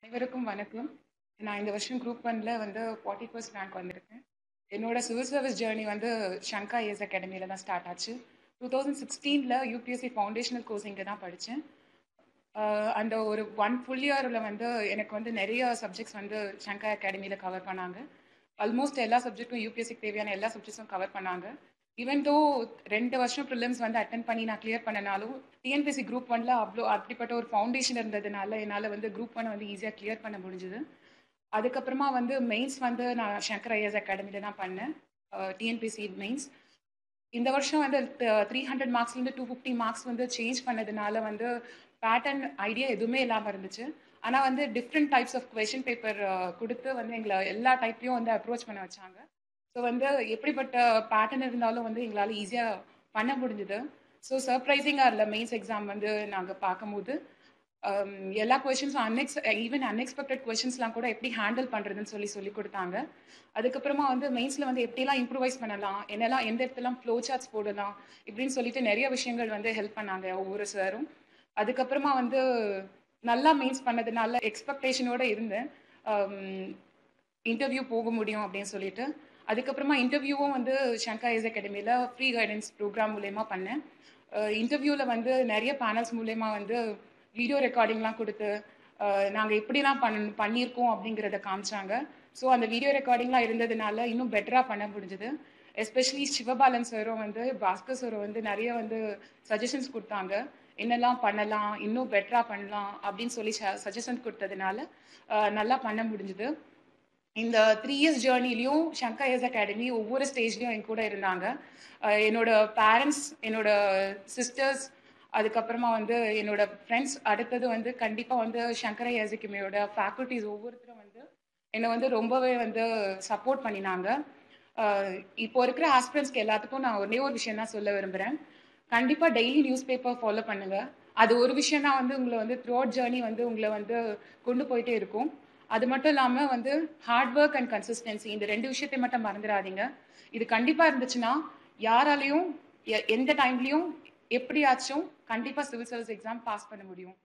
அனைவருக்கும் வணக்கம் நான் இந்த வருஷம் குரூப் ஒன்ல வந்து ஃபார்ட்டி ஃபர்ஸ்ட் ரேங்க் வந்திருக்கேன் என்னோட சிவில் சர்வீஸ் ஜேர்னி வந்து ஷங்கா ஏஸ் அகாடமியில் தான் ஸ்டார்ட் ஆச்சு டூ தௌசண்ட் சிக்ஸ்டீனில் யூபிஎஸ்சி ஃபவுண்டேஷனல் கோர்ஸ் இங்கே தான் படித்தேன் அந்த ஒரு ஒன் ஃபுல் இயரில் வந்து எனக்கு வந்து நிறைய சப்ஜெக்ட்ஸ் வந்து ஷங்கா அகாடமியில் கவர் பண்ணாங்க ஆல்மோஸ்ட் எல்லா சப்ஜெக்ட்டும் யூபிஎஸ்சிக்கு தேவையான எல்லா சப்ஜெக்ட்ஸும் கவர் பண்ணாங்க ஈவன் தோ ரெண்டு வருஷம் ப்ரிலிம்ஸ் வந்து அட்டன் பண்ணி நான் கிளியர் பண்ணனாலும் டிஎன்பிஎஸ்சி குரூப் ஒன்ல அவ்வளோ அப்படிப்பட்ட ஒரு ஃபவுண்டேஷன் இருந்ததுனால என்னால் வந்து குரூப் ஒன் வந்து ஈஸியாக கிளியர் பண்ண முடிஞ்சுது அதுக்கப்புறமா வந்து மெயின்ஸ் வந்து நான் சங்கர் ஐஎஸ் அகாடமியில் தான் பண்ணேன் டிஎன்பிஎஸ்சி மெயின்ஸ் இந்த வருஷம் வந்து த்ரீ ஹண்ட்ரட் மார்க்ஸ்லேருந்து டூ ஃபிஃப்டி மார்க்ஸ் வந்து சேஞ்ச் பண்ணதுனால வந்து பேட்டர்ன் ஐடியா எதுவுமே இல்லாமல் இருந்துச்சு ஆனால் வந்து different types of question paper கொடுத்து வந்து எங்களை எல்லா டைப்லையும் வந்து அப்ரோச் பண்ண வச்சாங்க ஸோ வந்து எப்படிப்பட்ட பேட்டர்ன் இருந்தாலும் வந்து எங்களால் ஈஸியாக பண்ண முடிஞ்சுது ஸோ சர்ப்ரைசிங்காக இல்லை மெயின்ஸ் எக்ஸாம் வந்து நாங்கள் பார்க்கும்போது எல்லா கொஷின்ஸும் அன்எக்ஸ் ஈவன் அன்எக்ஸ்பெக்டட் கொஷின்ஸ்லாம் கூட எப்படி ஹேண்டில் பண்ணுறதுன்னு சொல்லி சொல்லி கொடுத்தாங்க அதுக்கப்புறமா வந்து மெயின்ஸில் வந்து எப்படிலாம் இம்ப்ரூவைஸ் பண்ணலாம் என்னெல்லாம் எந்த இடத்துலாம் ஃப்ளோ சார்ட்ஸ் போடலாம் இப்படின்னு சொல்லிட்டு நிறைய விஷயங்கள் வந்து ஹெல்ப் பண்ணாங்க ஒவ்வொரு சாரும் அதுக்கப்புறமா வந்து நல்லா மெயின்ஸ் பண்ணதுனால எக்ஸ்பெக்டேஷனோட இருந்தேன் இன்டர்வியூ போக முடியும் அப்படின்னு சொல்லிட்டு அதுக்கப்புறமா இன்டர்வியூவும் வந்து ஷங்கா ஏஸ் அகாடமியில் ஃப்ரீ கைடன்ஸ் ப்ரோக்ராம் மூலயமா பண்ணேன் இன்டர்வியூவில் வந்து நிறைய பேனல்ஸ் மூலயமா வந்து வீடியோ ரெக்கார்டிங்லாம் கொடுத்து நாங்கள் எப்படிலாம் பண் பண்ணியிருக்கோம் அப்படிங்கிறத காமிச்சாங்க ஸோ அந்த வீடியோ ரெக்கார்டிங்லாம் இருந்ததுனால இன்னும் பெட்டராக பண்ண முடிஞ்சுது எஸ்பெஷலி சிவபாலன் சாரும் வந்து பாஸ்கர் சாரும் வந்து நிறைய வந்து சஜஷன்ஸ் கொடுத்தாங்க என்னெல்லாம் பண்ணலாம் இன்னும் பெட்டராக பண்ணலாம் அப்படின்னு சொல்லி சஜஷன் கொடுத்ததுனால நல்லா பண்ண முடிஞ்சுது இந்த த்ரீ இயர்ஸ் ஜேர்னிலையும் ஷங்கா எஸ் அகாடமி ஒவ்வொரு ஸ்டேஜ்லையும் என் கூட இருந்தாங்க என்னோட பேரண்ட்ஸ் என்னோட சிஸ்டர்ஸ் அதுக்கப்புறமா வந்து என்னோட ஃப்ரெண்ட்ஸ் அடுத்தது வந்து கண்டிப்பாக வந்து சங்கர எஸ்அகாடமியோட ஃபேக்கல்ட்டிஸ் ஒவ்வொருத்தரும் வந்து என்னை வந்து ரொம்பவே வந்து சப்போர்ட் பண்ணினாங்க இப்போ இருக்கிற ஆஸ்பிரன்ஸ்க்கு எல்லாத்துக்கும் நான் ஒரே ஒரு விஷயம் தான் சொல்ல விரும்புகிறேன் கண்டிப்பாக டெய்லி நியூஸ் பேப்பர் ஃபாலோ பண்ணுங்கள் அது ஒரு விஷயம் தான் வந்து உங்களை வந்து த்ரூ அவுட் ஜேர்னி வந்து உங்களை வந்து கொண்டு போயிட்டே இருக்கும் அது மட்டும் இல்லாமல் வந்து ஹார்ட் ஒர்க் அண்ட் கன்சிஸ்டன்சி இந்த ரெண்டு விஷயத்தை மட்டும் மறந்துடாதீங்க இது கண்டிப்பாக இருந்துச்சுன்னா யாராலையும் எந்த டைம்லையும் எப்படியாச்சும் கண்டிப்பாக சிவில் சர்வீஸ் எக்ஸாம் பாஸ் பண்ண முடியும்